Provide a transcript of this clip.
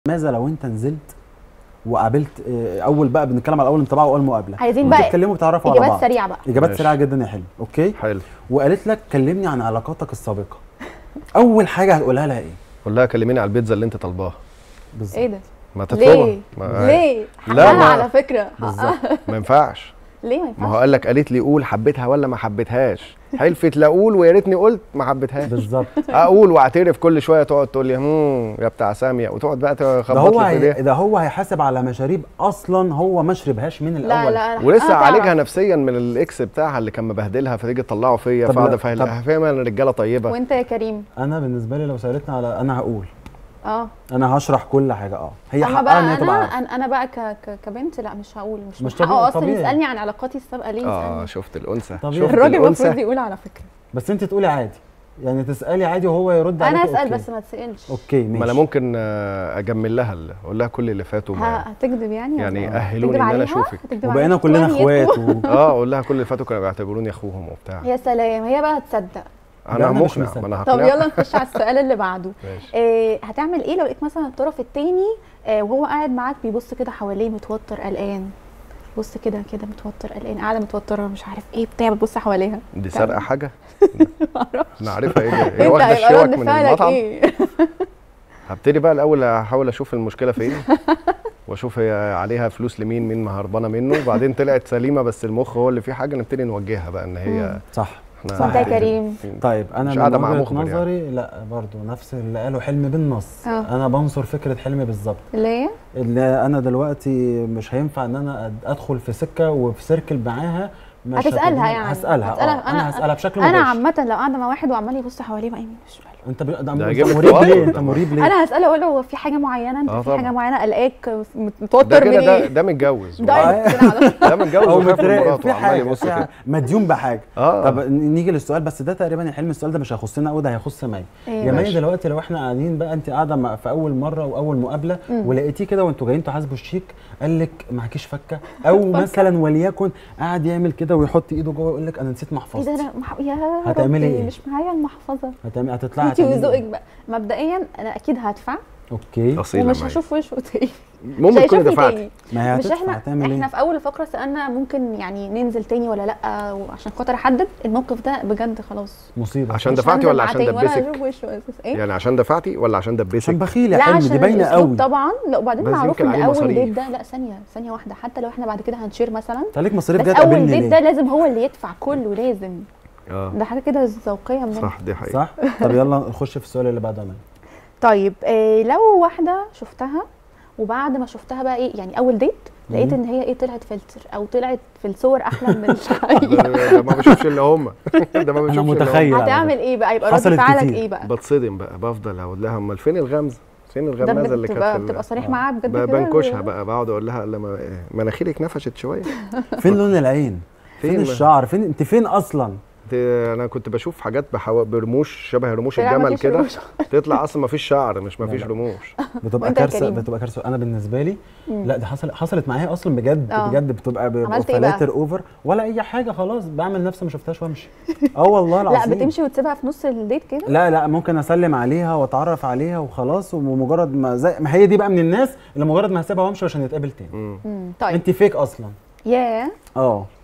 ماذا لو انت نزلت وقابلت آه، اول بقى بنتكلم على اول انطباع واول مقابله عايزين بقى بتتكلموا بتعرفوا على اجابات بعض سريعه بقى اجابات ماشي. سريعه جدا يا حلو اوكي حلو وقالت لك كلمني عن علاقاتك السابقه اول حاجه هتقولها لها ايه قول لها كلميني على البيتزا اللي انت طالباها بالظبط ايه ده ما تطلبها ليه ما ليه لا، حقها ما- على فكره بالظبط حقها. ما ينفعش ليه ما ما هو ينفعش قال لك قالت لي قول حبيتها ولا ما حبيتهاش حلفت لا اقول ويا ريتني قلت ما حبيتهاش بالظبط اقول واعترف كل شويه تقعد تقول لي هم يا بتاع ساميه وتقعد بقى ده تخبط هو لي في هي... ايديها ده هو هيحاسب على مشاريب اصلا هو ما شربهاش من لا الاول لا لا ولسه حقها عالجها تعرف. نفسيا من الاكس بتاعها اللي كان مبهدلها فتيجي تطلعه فيا طب فاقعد لا، افهم- طب- افهمها ان الرجاله طيبه وانت يا كريم انا بالنسبه لي لو سالتني على انا هقول اه انا هشرح كل حاجه اه هي اما حقها بقى ان هي تبقى انا عارفة. انا أنا بقى ك... ك... كبنت لا مش هقول مش, مش مش حقه طبيعي- اصلا طبيعي. يسالني عن علاقاتي السابقه ليه اه يسالني شفت الانثى طبيعي. شفت الراجل الأنثى؟ المفروض يقول على فكره بس انت تقولي عادي يعني تسالي عادي وهو يرد انا عليك اسال أوكي. بس ما تسالش اوكي ماشي ما انا ممكن آه، اجمل لها ال- اقول لها كل اللي فاتوا ما- ه- هتكذب يعني ولا يعني إيه؟ اهلوني تكذب ان انا عليها؟ اشوفك هتكذب وبقينا عليها؟ كلنا وين اخوات يكون؟ و... اه اقول لها كل اللي فاتوا كانوا بيعتبروني اخوهم وبتاع يا سلام هي بقى هتصدق لا، انا أنا مش مقنع مصدق. ما انا طب هقنعها. يلا نخش على السؤال اللي بعده ماشي إيه هتعمل ايه لو لقيت مثلا الطرف التاني آه وهو قاعد معاك بيبص كده حواليه متوتر قلقان بص كده كده متوتر قلقان قاعده متوتره مش عارف ايه بتاع بتبص حواليها دي تعمل سارقه حاجه معرفش انا عارفها ايه دي؟ هي انت واخده هيبقى الشوك رد من فعلك المطعم ايه هبتدي بقى الاول احاول اشوف المشكله فين واشوف هي عليها فلوس لمين مين هربانه منه وبعدين طلعت سليمه بس المخ هو اللي فيه حاجه نبتدي نوجهها بقى ان هي صح احنا صح انت يا كريم طيب انا مش من قاعدة مع وجهه مخبر يعني. نظري لا برضو نفس اللي قاله حلمي بالنص اه. انا بنصر فكره حلمي بالظبط ليه اللي انا دلوقتي مش هينفع ان انا أد- ادخل في سكه وفي سيركل معاها مش هتسالها هتديني- يعني هسالها هتسألها. اه انا هسالها بشكل انا مباشر عامه لو قاعده مع واحد وعمال يبص حواليه بقى يمين وشمال انت بي... ده ده انت هيجيب مريب توتر ليه ده. انت مريب ليه انا هساله اقول له هو في حاجه معينه انت اه في حاجه طبعا. معينه قلقاك ده متوتر من كده ده ايه ده متجوز دايركت كده على طول. ده متجوز او وخاف من متراقب مراته في وعمال حاجه يبص في كده حاجة. مديون بحاجه اه طب نيجي للسؤال بس ده تقريبا يا حلمي السؤال ده مش هيخصنا قوي ده هيخص مي ايه يا مي ماشي. دلوقتي لو احنا قاعدين بقى انت قاعده مع- في اول مره واول مقابله مم. ولقيتيه كده وانتوا جايين تحاسبوا الشيك قال لك معكيش فكه او مثلا وليكن قاعد يعمل كده ويحط ايده جوه يقول لك انا نسيت ايه ده محفظتي انا مح... يا هتعملي ربي، ايه؟ مش معايا المحفظه هتعمل هتطلعي انت هتعملي وذوقك إيه؟ بقى مبدئيا انا اكيد هدفع اوكي اصيله ومش معايا. هشوف وشه تاني ممكن مش تكون هيشوفني دفعت تاني ما هي مش هتدفع احنا هتعمل احنا ايه؟ في اول الفقره سالنا ممكن يعني ننزل تاني ولا لا عشان خاطر احدد الموقف ده بجد خلاص مصيبه عشان مش دفعتي هنزل ولا معاه عشان تاني ولا دبسك؟ هشوف وشه اساس ايه يعني عشان دفعتي ولا عشان عشان دبسك بخيل يا لا حلمي عشان دي باينه الاسلوب قوي طبعا لا وبعدين بس معروف يمكن ان عليه اول مصاريف. ديت ده لا ثانيه ثانيه واحده حتى لو احنا بعد كده هنشير مثلا عليك مصاريف بس دي اول تقابلني ديت ده ليه؟ لازم هو اللي يدفع كله لازم اه ده حاجه كده ذوقيه من صح دي حقيقه صح؟ طب يلا نخش في السؤال اللي بعده انا طيب إيه لو واحده شفتها وبعد ما شفتها بقى ايه يعني اول ديت لقيت مم. ان هي ايه طلعت فلتر او طلعت في الصور احلى من ده, الحقيقه ده ما بشوفش الا هم ده ما بشوفش انا إلا هم. متخيل على هتعمل ايه بقى يبقى رد حصلت فعلك كتير. ايه بقى بتصدم بقى بفضل اقول لها امال فين الغمزه فين ده الغمازه اللي كانت بتبقى في ال- بتبقى صريح آه. معاها بجد ب- كده بنكشها بقى بقعد اقول لها لما مناخيرك نفشت شويه فين لون العين؟ فين, فين الشعر؟ فين انت فين اصلا؟ دي- انا كنت بشوف حاجات بحو... برموش شبه رموش طلع الجمل مفيش كده رموش. تطلع اصلا ما فيش شعر مش ما لا، فيش لا. رموش بتبقى وأنت يا كارثه كريم؟ بتبقى كارثه انا بالنسبه لي مم. لا دي حصل حصلت معايا اصلا بجد آه. بجد بتبقى بيبقوا عملت إيه بقى؟ فلاتر اوفر ولا اي حاجه خلاص بعمل نفسي ما شفتهاش وامشي اه والله لا العظيم بتمشي وتسيبها في نص الديت كده لا لا ممكن اسلم عليها واتعرف عليها وخلاص ومجرد ما زي ما هي دي بقى من الناس اللي مجرد ما هسيبها وامشي عشان نتقابل تاني مم. مم. طيب انت فيك اصلا ياه اه